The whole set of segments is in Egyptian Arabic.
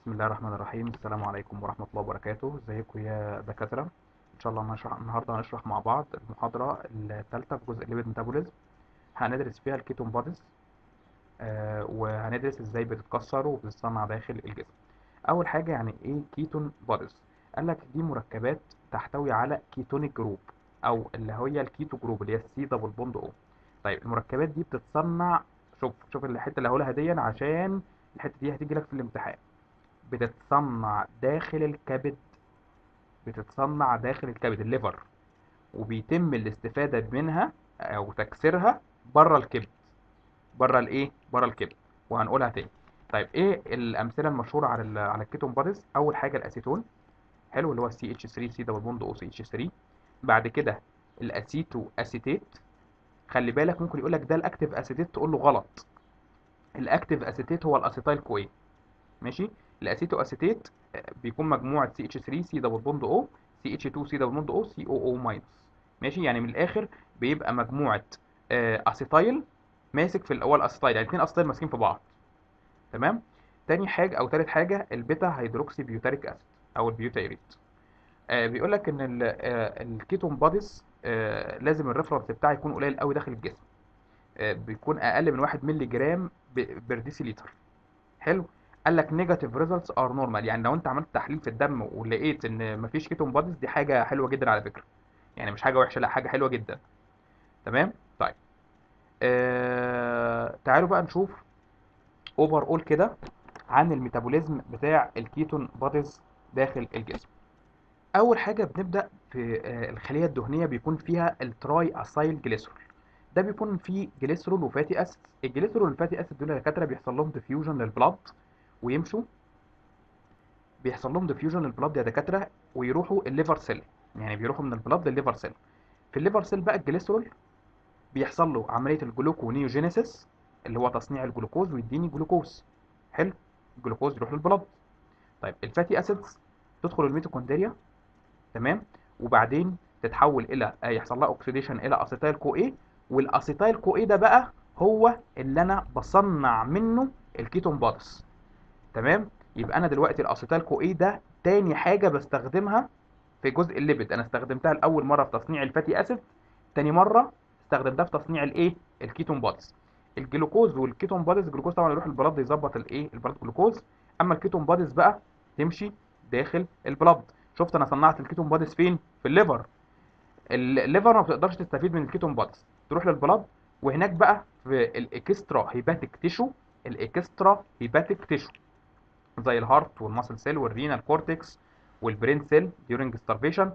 بسم الله الرحمن الرحيم السلام عليكم ورحمة الله وبركاته ازيكم يا دكاترة ان شاء الله هنشرح النهاردة هنشرح مع بعض المحاضرة الثالثة في جزء الليبيد ميتابوليزم هندرس فيها الكيتون بوديز آه وهندرس ازاي بتتكسر وبتتصنع داخل الجسم اول حاجة يعني ايه كيتون بوديز قال لك دي مركبات تحتوي على كيتونيك جروب او اللي هي الكيتو جروب اللي هي السي دبل بوند او طيب المركبات دي بتتصنع شوف شوف الحتة اللي هقولها دي عشان الحتة دي هتيجي لك في الامتحان بتتصنع داخل الكبد بتتصنع داخل الكبد الليفر وبيتم الاستفادة منها او تكسيرها بره الكبد بره الايه بره الكبد وهنقولها تاني طيب ايه الامثله المشهوره على ال على الكيتون بوديز اول حاجه الاسيتون حلو اللي هو السي اتش 3 سي دبل بوند او سي اتش 3 بعد كده الاسيتو اسيتيت خلي بالك ممكن يقول لك ده الاكتيف اسيتيت تقول له غلط الاكتيف اسيتيت هو الاسيتايل كوي ماشي الاسيتو اسيتيت بيكون مجموعه سي اتش 3 سي دبل بوند او سي اتش 2 سي دبل بوند او سي او او ماينس ماشي يعني من الاخر بيبقى مجموعه اسيتايل ماسك في الاول اسيتايل يعني اثنين اسيتايل ماسكين في بعض تمام تاني حاجه او تالت حاجه البيتا هيدروكسي بيوتاريك اسيد او البيوتيريت آه بيقول لك ان آه الكيتون بوديز آه لازم الريفرنس بتاعه يكون قليل قوي داخل الجسم آه بيكون اقل من 1 مللي جرام بير ديسيليتر حلو قال لك نيجاتيف ريزلتس ار نورمال يعني لو انت عملت تحليل في الدم ولقيت ان مفيش كيتون بوديز دي حاجه حلوه جدا على فكره يعني مش حاجه وحشه لا حاجه حلوه جدا تمام طيب آه... تعالوا بقى نشوف اوفر اول كده عن الميتابوليزم بتاع الكيتون بوديز داخل الجسم اول حاجه بنبدا في آه الخليه الدهنيه بيكون فيها التراي اسايل جليسرول ده بيكون فيه جليسرول وفاتي اسيد الجليسرول والفاتي اسيد دول الدكاتره بيحصل لهم ديفيوجن للبلاد ويمشوا بيحصل لهم ديفيوجن للبلاد يا دكاتره ويروحوا الليفر سيل يعني بيروحوا من البلاد للليفر سيل في الليفر سيل بقى الجليسرول بيحصل له عمليه الجلوكونيوجينيسيس اللي هو تصنيع الجلوكوز ويديني جلوكوز حلو الجلوكوز يروح للبلاد طيب الفاتي اسيدز تدخل الميتوكوندريا تمام وبعدين تتحول الى يحصل لها اوكسيديشن الى اسيتايل كو اي والاسيتايل كو اي ده بقى هو اللي انا بصنع منه الكيتون بوديز تمام يبقى انا دلوقتي الاسيتايل كو اي ده تاني حاجه بستخدمها في جزء الليبيد انا استخدمتها لاول مره في تصنيع الفاتي اسيد تاني مره استخدمتها في تصنيع الايه الكيتون بوديز الجلوكوز والكيتون بوديز الجلوكوز طبعا يروح البلاد يظبط الايه البلاد جلوكوز اما الكيتون بوديز بقى تمشي داخل البلاد شفت انا صنعت الكيتون بوديز فين في الليفر الليفر ما بتقدرش تستفيد من الكيتون بوديز تروح للبلاد وهناك بقى في الاكسترا هيباتيك تيشو الاكسترا هيباتيك تيشو زي الهارت والماسل سيل والرينال كورتكس والبرين سيل ديورنج ستارفيشن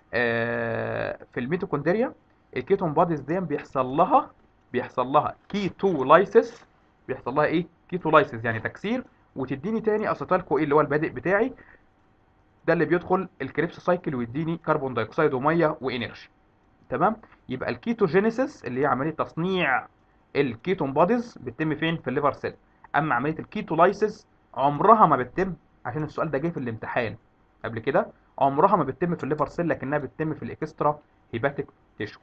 في الميتوكوندريا الكيتون بوديز دي بيحصل لها بيحصل لها كيتولايسيس بيحصل لها ايه كيتولايسيس يعني تكسير وتديني تاني اسيتال كو ايه اللي هو البادئ بتاعي ده اللي بيدخل الكريبس سايكل ويديني كربون دايوكسيد وميه وانرجي تمام يبقى الكيتوجينيسيس اللي هي عمليه تصنيع الكيتون بوديز بتتم فين في الليفر سيل اما عمليه الكيتولايسيس عمرها ما بتتم عشان السؤال ده جه في الامتحان قبل كده عمرها ما بتتم في الليفر سيل لكنها بتتم في الاكسترا هيباتيك تيشو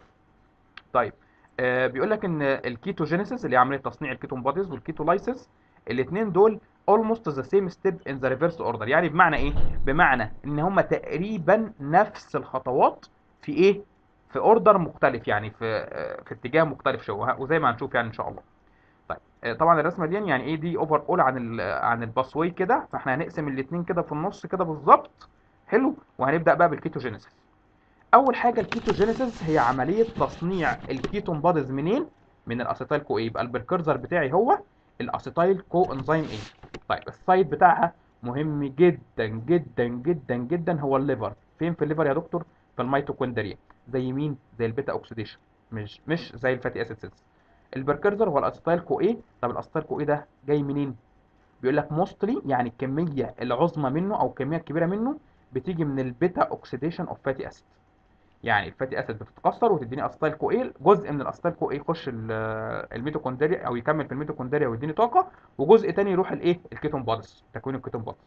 طيب آه بيقول لك ان الكيتوجينيسيس اللي هي عمليه تصنيع الكيتون بوديز والكيتولايسيس الاثنين دول almost the same step in the reverse order يعني بمعنى ايه بمعنى ان هما تقريبا نفس الخطوات في ايه في اوردر مختلف يعني في في اتجاه مختلف شويه وزي ما هنشوف يعني ان شاء الله طيب طبعا الرسمه دي يعني ايه دي اوفر اول عن ال عن الباسوي كده فاحنا هنقسم الاثنين كده في النص كده بالظبط حلو وهنبدا بقى بالكيتوجينيسيس اول حاجه الكيتوجينيسيس هي عمليه تصنيع الكيتون بوديز منين من الاسيتايل كو اي يبقى البركرزر بتاعي هو الاسيتايل كو انزيم اي طيب السايت بتاعها مهم جدا جدا جدا جدا هو الليفر فين في الليفر يا دكتور في الميتوكوندريا زي مين زي البيتا اوكسيديشن مش مش زي الفاتي اسيد سيلز البركرزر هو الاسيتايل كو اي طب الاسيتايل كو اي ده جاي منين بيقول لك موستلي يعني الكميه العظمى منه او الكميه الكبيره منه بتيجي من البيتا اوكسيديشن اوف فاتي اسيد يعني الفاتي اسيد بتتكسر وتديني اسيتايل كو اي جزء من الاسيتايل كو اي يخش الميتوكوندريا او يكمل في الميتوكوندريا ويديني طاقه وجزء تاني يروح الايه الكيتون بوديز تكوين الكيتون بوديز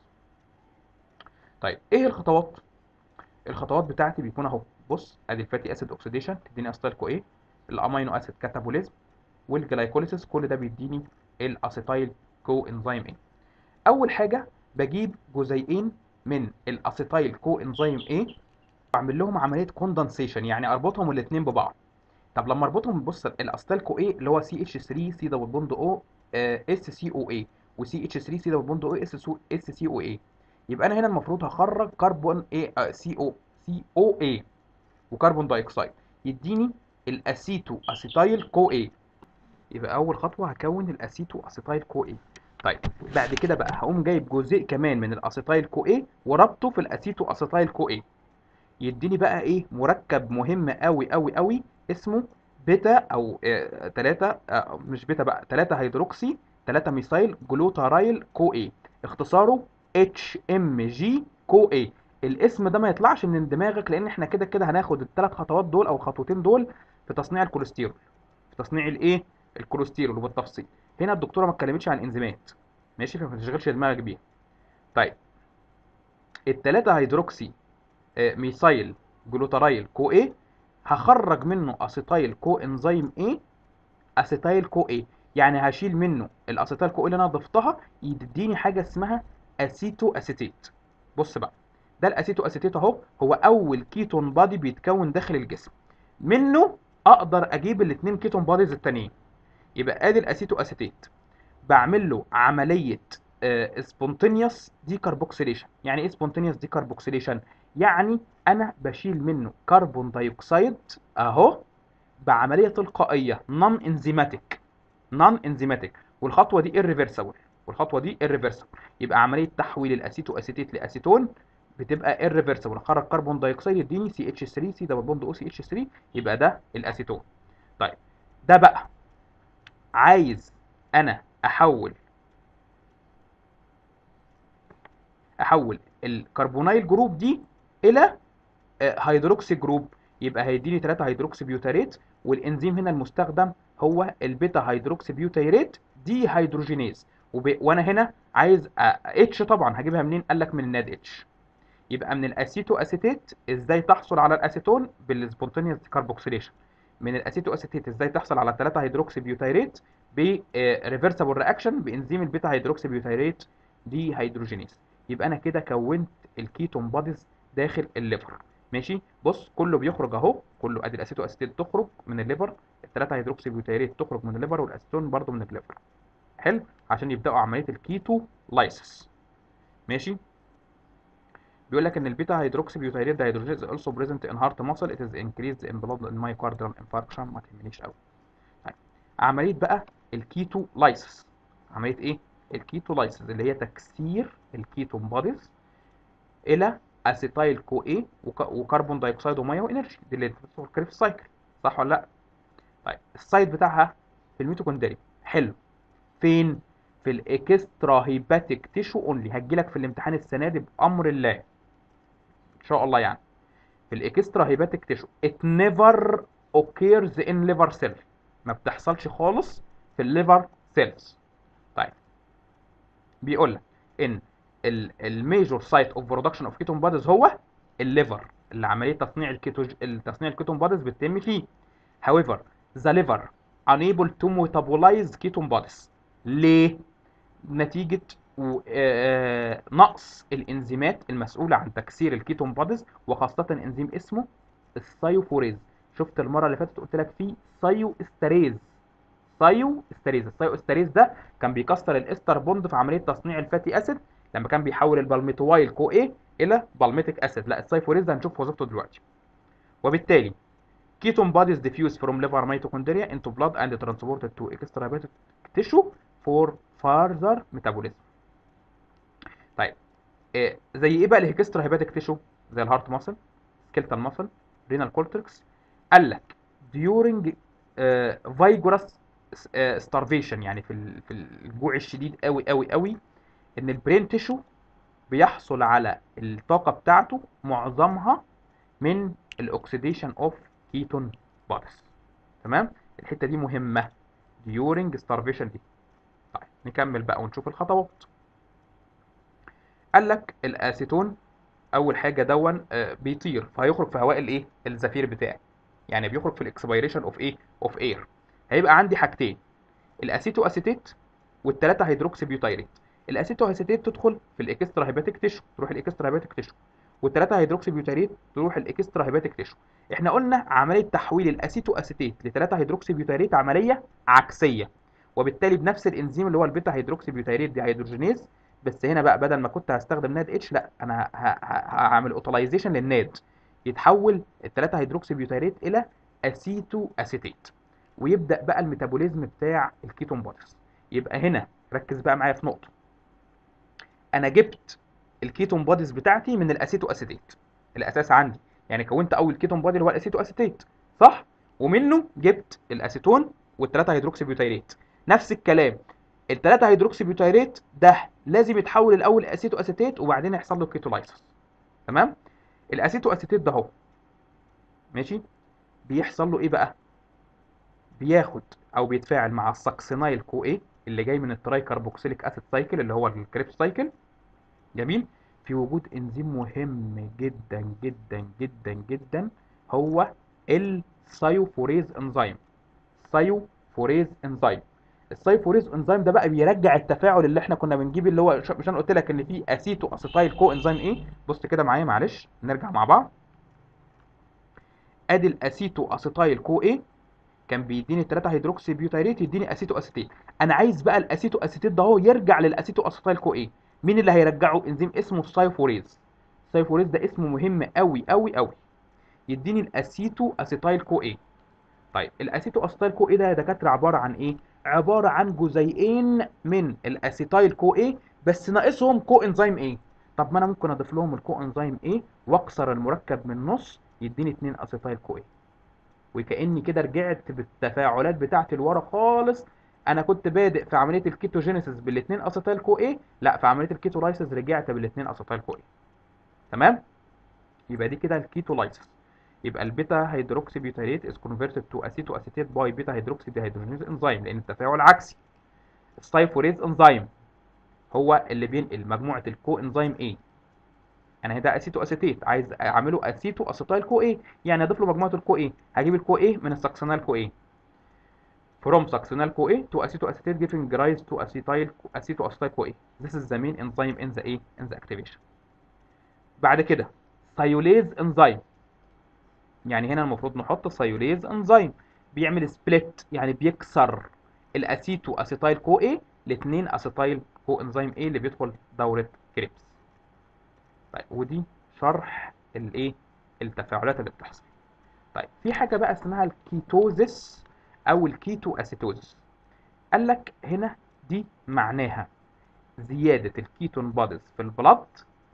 طيب ايه الخطوات الخطوات بتاعتي بيكون اهو بص ادي الفاتي اسيد اوكسيديشن تديني اسيتايل كو اي الامينو اسيد كاتابوليزم والجلايكوليسيس كل ده بيديني الاسيتايل كو انزيم اي اول حاجه بجيب جزيئين من الاسيتايل كو انزيم A واعمل لهم عمليه كوندنسيشن يعني اربطهم الاثنين ببعض طب لما اربطهم بص الاسيتايل كو A اللي هو CH3 C دبل بوند O اس سي او اي وسي اتش 3 سي دبل بوند او اس اس سي او اي يبقى انا هنا المفروض هخرج كربون اي سي او سي او اي وكربون دايوكسيد يديني الاسيتو اسيتايل كو اي يبقى اول خطوه هكون الاسيتو اسيتايل كو اي طيب بعد كده بقى هقوم جايب جزء كمان من الاسيتايل كو اي وربطه في الاسيتو اسيتايل كو اي يديني بقى ايه مركب مهم قوي قوي قوي اسمه بيتا او 3 آه مش بيتا بقى 3 هيدروكسي 3 ميثايل جلوتارايل كو اي اختصاره اتش ام جي كو اي الاسم ده ما يطلعش من دماغك لان احنا كده كده هناخد الثلاث خطوات دول او الخطوتين دول في تصنيع الكوليسترول في تصنيع الايه الكوليسترول وبالتفصيل هنا الدكتوره ما اتكلمتش عن الانزيمات ماشي فما تشغلش دماغك بيها طيب الثلاثه هيدروكسي آه ميثايل جلوتارايل كو اي هخرج منه اسيتايل كو انزيم ايه اسيتايل كو ايه يعني هشيل منه الاسيتايل كو اللي انا ضفتها يديني حاجه اسمها اسيتو اسيتيت بص بقى ده الاسيتو اسيتيت اهو هو اول كيتون بادي بيتكون داخل الجسم منه اقدر اجيب الاثنين كيتون باديز التانيين يبقى ادي الاسيتو اسيتيت بعمل له عمليه سبونتينيوس ديكربوكسيليشن يعني ايه سبونتينيوس ديكربوكسيليشن يعني انا بشيل منه كربون دايوكسيد اهو بعمليه تلقائيه نون انزيماتيك نون انزيماتيك والخطوه دي irreversible والخطوه دي irreversible يبقى عمليه تحويل الاسيتو اسيتيت لاسيتون بتبقى irreversible اخرج كربون دايوكسيد يديني سي اتش 3 سي دبل بوند او سي اتش 3 يبقى ده الاسيتون طيب ده بقى عايز انا احول احول الكربونايل جروب دي الى هيدروكسي جروب يبقى هيديني 3 هيدروكسي بيوتاريت والانزيم هنا المستخدم هو البيتا هيدروكسي بيوتيريت دي هيدروجينيز وب... وانا هنا عايز اتش طبعا هجيبها منين قال لك من الناد اتش يبقى من الاسيتو اسيتيت ازاي تحصل على الاسيتون بالسبونتينيوس كاربوكسيليشن من الاسيتو اسيتيت ازاي تحصل على 3 هيدروكسي بيوتيريت بريفرسبل رياكشن بانزيم البيتا هيدروكسي بيوتيريت دي هيدروجينيز يبقى انا كده كونت الكيتون باديز داخل الليفر ماشي بص كله بيخرج اهو كله ادي الاسيتو اسيتيت تخرج من الليفر الثلاثه هيدروكسي بيوتيريت تخرج من الليفر والاسيتون برضو من الليفر حلو عشان يبداوا عمليه الكيتو لايسس ماشي بيقول لك ان البيتا هيدروكسي بيوتيريت ده هيدروجين is also present in heart muscle it is increased in blood in myocardial infarction ما تهمنيش قوي طيب عمليه بقى الكيتو لايسس عمليه ايه الكيتو لايسس اللي هي تكسير الكيتون بوديز الى اسيتايل كو اي وكربون دايوكسيد وميه وانرجي دي اللي بتدخل في السايكل صح ولا لا طيب السايت بتاعها في الميتوكوندريا حلو فين في الاكسترا هيباتيك تيشو اونلي هتجيلك في الامتحان السنه دي بامر الله ان شاء الله يعني في الاكسترا هيباتيك تيشو it never occurs in liver cell ما بتحصلش خالص في الليفر سيلز طيب بيقول لك ان الميجور سايت اوف برودكشن اوف كيتون بوديز هو الليفر اللي عمليه تصنيع الكيتو تصنيع الكيتون بوديز بتتم فيه however the liver unable to metabolize ketone bodies ليه نتيجه نقص الانزيمات المسؤوله عن تكسير الكيتون بوديز وخاصه انزيم اسمه السايوفوريز شفت المره اللي فاتت قلت لك فيه سايو استريز سايو استريز السايو استريز ده كان بيكسر الاستر بوند في عمليه تصنيع الفاتي اسيد لما كان بيحول البالميتوايل كو اي الى بالميتيك اسيد لا السايفوريز ده هنشوف وظيفته دلوقتي وبالتالي ketone bodies diffuse from liver mitochondria into blood and transported to extrahepatic tissue for further metabolism. طيب إيه زي ايه بقى الاكسترا هيباتيك تيشو زي الهارت ماسل سكيلتال ماسل رينال كورتكس قال لك during uh, vigorous uh, starvation يعني في في الجوع الشديد قوي قوي قوي ان البرين تيشو بيحصل على الطاقه بتاعته معظمها من الاكسيديشن اوف كيتون بوديز تمام الحته دي مهمه during starvation دي طيب نكمل بقى ونشوف الخطوات قال لك الاسيتون اول حاجه دون بيطير فهيخرج في هواء الايه الزفير بتاعي يعني بيخرج في الاكسبيريشن اوف ايه اوف اير هيبقى عندي حاجتين الاسيتو اسيتيت والثلاثه هيدروكسي بيوتيريت الاسيتو اسيتيت تدخل في الاكسترا هيباتيك تيشو تروح الاكسترا هيباتيك تيشو والثلاثه هيدروكسي بيوتيريت تروح الاكسترا هيباتيك تيشو احنا قلنا عمليه تحويل الاسيتو اسيتيت لثلاثه هيدروكسي بيوتيريت عمليه عكسيه وبالتالي بنفس الانزيم اللي هو البيتا هيدروكسي بيوتيريت دي هيدروجينيز بس هنا بقى بدل ما كنت هستخدم ناد اتش لا انا ه- ه- هعمل اوتلايزيشن للناد يتحول الثلاثه هيدروكسي بيوتيريت الى اسيتو اسيتيت ويبدا بقى الميتابوليزم بتاع الكيتون بوديز يبقى هنا ركز بقى معايا في نقطه انا جبت الكيتون بوديز بتاعتي من الاسيتو اسيتيت الاساس عندي يعني كونت اول كيتون بودي اللي هو الاسيتو اسيتيت صح ومنه جبت الاسيتون والثلاثه هيدروكسي بيوتيريت نفس الكلام الثلاثه هيدروكسي بيوتيريت ده لازم يتحول الاول اسيتو اسيتيت وبعدين يحصل له كيتولايسيس تمام الاسيتو اسيتيت ده اهو ماشي بيحصل له ايه بقى بياخد او بيتفاعل مع الساكسينايل كو اي اللي جاي من التراي كاربوكسيليك اسيد سايكل اللي هو الكريبس سايكل جميل في وجود انزيم مهم جدا جدا جدا جدا هو السايوفوريز انزيم سايوفوريز انزيم السايوفوريز انزيم ده بقى بيرجع التفاعل اللي احنا كنا بنجيب اللي هو مش انا قلت لك ان في اسيتو اسيتايل كو انزيم ايه بص كده معايا معلش نرجع مع بعض ادي الاسيتو اسيتايل كو ايه كان بيديني 3 هيدروكسي بيوتيريت يديني اسيتو اسيتيت انا عايز بقى الاسيتو اسيتيت ده هو يرجع للاسيتو اسيتايل كو ايه مين اللي هيرجعه انزيم اسمه السايفوريز السايفوريز ده اسمه مهم قوي قوي قوي يديني الاسيتو اسيتايل كو ايه طيب الاسيتو اسيتايل كو ايه ده يا دكاتره عباره عن ايه عباره عن جزيئين من الاسيتايل كو ايه بس ناقصهم كو انزيم ايه طب ما انا ممكن اضيف لهم الكو انزيم ايه واكسر المركب من النص يديني 2 اسيتايل كو ايه وكاني كده رجعت بالتفاعلات بتاعتي لورا خالص انا كنت بادئ في عمليه الكيتوجينيسيس بالاثنين اسيتايل كو ايه لا في عمليه الكيتولايسيس رجعت بالاثنين اسيتايل كو ايه تمام يبقى دي كده الكيتولايسيس يبقى البيتا هيدروكسي بيوتيريت از كونفرتد تو اسيتو اسيتيت باي بيتا هيدروكسي ديهيدروجينيز انزيم لان التفاعل عكسي السايفوريز انزيم هو اللي بينقل مجموعه الكو انزيم ايه انا ده اسيتو اسيتيت عايز اعمله اسيتو اسيتايل كو ايه يعني اضيف له مجموعه الكو ايه هجيب الكو ايه من الساكسينال كو ايه from succinyl CoA to acetoacetate giving rise to acetyl acetoacetyl CoA. This is the main enzyme in the A in the activation. بعد كده سيوليز انزيم يعني هنا المفروض نحط سيوليز انزيم بيعمل سبليت يعني بيكسر الاسيتو اسيتايل كو اي لاثنين اسيتايل كو انزيم اي اللي بيدخل دوره كريبس طيب ودي شرح الايه التفاعلات اللي بتحصل طيب في حاجه بقى اسمها الكيتوزيس او الكيتو اسيتوزيس قال لك هنا دي معناها زياده الكيتون بوديز في البلد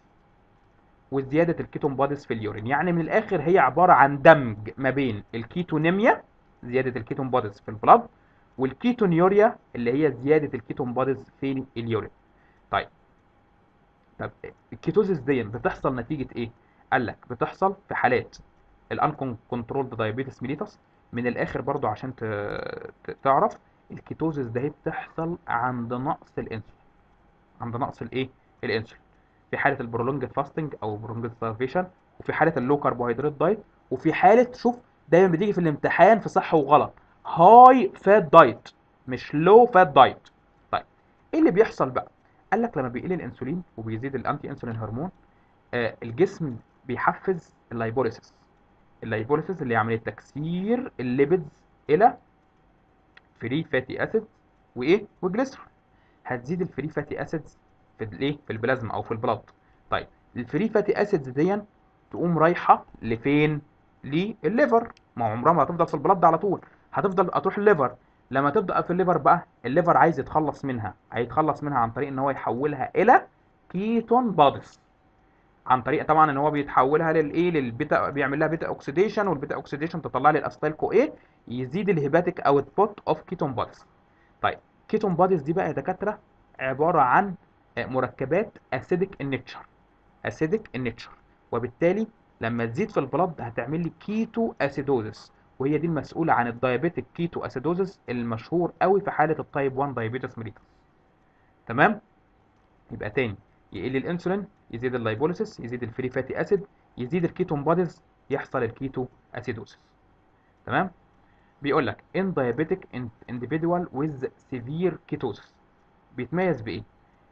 وزياده الكيتون بوديز في اليورين يعني من الاخر هي عباره عن دمج ما بين الكيتونيميا زياده الكيتون بوديز في البلد والكيتونيوريا اللي هي زياده الكيتون بوديز في اليورين طيب طب الكيتوزيس دي بتحصل نتيجه ايه قال لك بتحصل في حالات الانكون كنترولد دايابيتس ميليتس من الاخر برضو عشان ت... ت- تعرف الكيتوزيس ده بتحصل عند نقص الانسولين عند نقص الايه الانسولين في حاله البرولونج فاستنج او برولونج ستارفيشن وفي حاله اللو كربوهيدرات دايت وفي حاله شوف دايما بتيجي في الامتحان في صح وغلط هاي فات دايت مش لو فات دايت طيب ايه اللي بيحصل بقى قال لك لما بيقل الانسولين وبيزيد الانتي انسولين هرمون آه الجسم بيحفز اللايبوليسيس اللايبوليسيس اللي هي عمليه تكسير الليبيدز الى فري فاتي اسيد وايه وجليسرول هتزيد الفري فاتي اسيدز في الايه في البلازما او في البلاد طيب الفري فاتي اسيدز دي تقوم رايحه لفين للليفر ما عمرها ما هتفضل في البلاد على طول هتفضل هتروح الليفر لما تبدا في الليفر بقى الليفر عايز يتخلص منها هيتخلص منها عن طريق ان هو يحولها الى كيتون بادز عن طريق طبعا ان هو بيتحولها للايه للبيتا بيعمل لها بيتا اوكسيديشن والبيتا اوكسيديشن تطلع لي الاسيتايل كو ايه يزيد الهيباتيك اوتبوت اوف كيتون بادز طيب كيتون بادز دي بقى يا دكاتره عباره عن مركبات اسيدك النيتشر اسيدك النيتشر وبالتالي لما تزيد في البلد هتعمل لي كيتو اسيدوزس وهي دي المسؤوله عن الدايابيتيك كيتو اسيدوزس المشهور قوي في حاله التايب 1 دايابيتس ميليتس تمام يبقى تاني يقل الانسولين يزيد اللايبوليسيس يزيد الفري فاتي اسيد يزيد الكيتون بوديز يحصل الكيتو اسيدوزس تمام بيقول لك ان diabetic individual with severe ketosis بيتميز بايه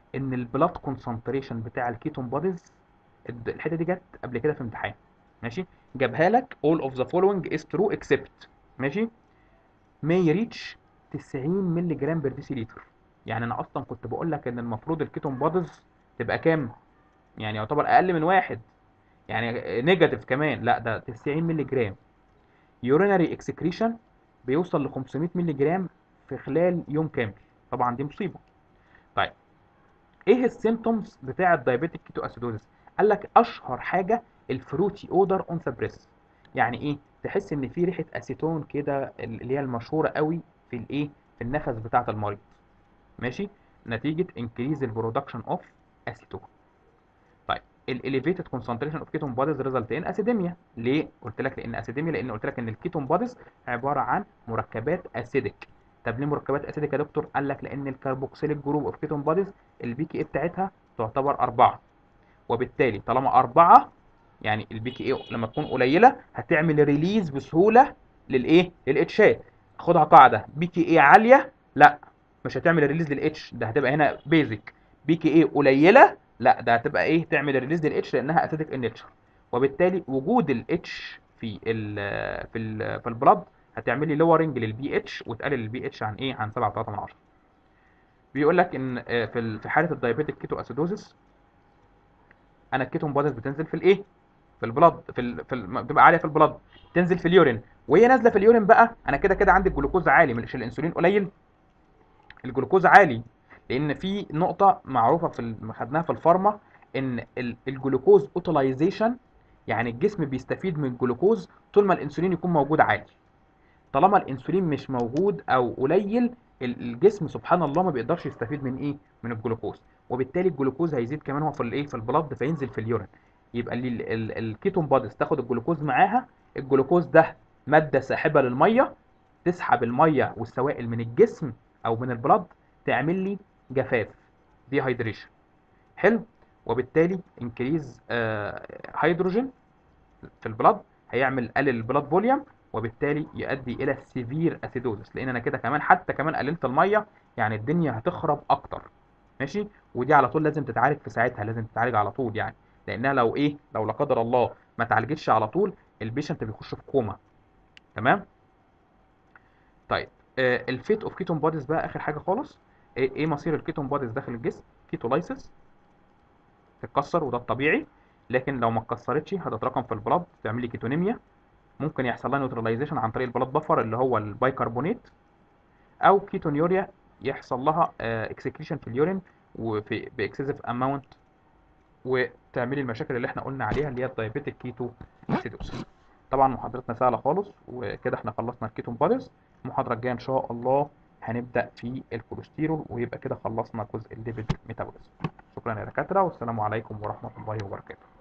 ان البلاد كونسنتريشن بتاع الكيتون بوديز الحته دي جت قبل كده في امتحان ماشي جابها لك all of the following is true except ماشي may reach 90 مللي جرام بر ديسيليتر يعني انا اصلا كنت بقول لك ان المفروض الكيتون بوديز تبقى كام يعني يعتبر اقل من واحد يعني نيجاتيف كمان لا ده 90 مللي جرام يورينري اكسكريشن بيوصل ل 500 مللي جرام في خلال يوم كامل طبعا دي مصيبه طيب ايه السيمتومز بتاع الدايابيتيك كيتو اسيدوزيس قال لك اشهر حاجه الفروتي اودر اون ذا بريس يعني ايه تحس ان في ريحه اسيتون كده اللي هي المشهوره قوي في الايه في النفس بتاعه المريض ماشي نتيجه انكريز البرودكشن اوف اسيتون طيب الاليفيتد كونسنتريشن اوف كيتون بوديز ريزلت ان اسيديميا ليه قلت لك لان اسيديميا لان قلت لك ان الكيتون بوديز عباره عن مركبات اسيدك طب ليه مركبات اسيدك يا دكتور قال لك لان الكربوكسيليك جروب اوف كيتون بوديز البي كي اي بتاعتها تعتبر أربعة وبالتالي طالما أربعة يعني البي كي اي لما تكون قليلة هتعمل ريليز بسهولة للايه للاتشات خدها قاعدة بي كي اي عالية لا مش هتعمل ريليز للاتش ده هتبقى هنا بيزك بي كي اي قليلة لا ده هتبقى ايه تعمل ريليز للاتش لانها اسيدك ان نيتشر وبالتالي وجود الاتش في ال في ال في البلاد هتعمل لي لورنج للبي اتش وتقلل البي اتش عن ايه عن 7.3 من 10 بيقول لك ان في في حاله الدايابيتيك كيتو اسيدوزيس انا الكيتون بوديز بتنزل في الايه في البلاد في ال... في ال... بتبقى عاليه في البلاد تنزل في اليورين وهي نازله في اليورين بقى انا كده كده عندي الجلوكوز عالي مش الانسولين قليل الجلوكوز عالي لان في نقطه معروفه في ال... خدناها في الفارما ان ال... الجلوكوز اوتلايزيشن يعني الجسم بيستفيد من الجلوكوز طول ما الانسولين يكون موجود عالي طالما الانسولين مش موجود او قليل الجسم سبحان الله ما بيقدرش يستفيد من ايه من الجلوكوز وبالتالي الجلوكوز هيزيد كمان هو في الايه في البلد فينزل في اليورين يبقى الكيتون بوديز تاخد الجلوكوز معاها الجلوكوز ده ماده ساحبه للميه تسحب الميه والسوائل من الجسم او من البلد تعمل لي جفاف دي هيدريشن حلو وبالتالي انكريز هيدروجين في البلد هيعمل قلل البلد فوليوم وبالتالي يؤدي الى سيفير اسيدوزس لان انا كده كمان حتى كمان قللت الميه يعني الدنيا هتخرب اكتر ماشي ودي على طول لازم تتعالج في ساعتها لازم تتعالج على طول يعني لانها لو ايه لو لا قدر الله ما اتعالجتش على طول البيشنت بيخش في كوما تمام طيب آه الفيت اوف كيتون بوديز بقى اخر حاجه خالص ايه, إيه مصير الكيتون بوديز داخل الجسم كيتولايسيس تتكسر وده الطبيعي لكن لو ما اتكسرتش هتتراكم في البلاد تعمل لي كيتونيميا ممكن يحصل لها نيوتراليزيشن عن طريق البلاد بفر اللي هو البايكربونات او كيتونيوريا يحصل لها اكسكريشن في اليورين وفي باكسسيف اماونت وتعملي المشاكل اللي احنا قلنا عليها اللي هي الدايابيتيك كيتو اسيدوس طبعا محاضرتنا سهله خالص وكده احنا خلصنا الكيتون بوديز المحاضره الجايه ان شاء الله هنبدا في الكوليسترول ويبقى كده خلصنا جزء الليبيد ميتابوليزم شكرا يا دكاتره والسلام عليكم ورحمه الله وبركاته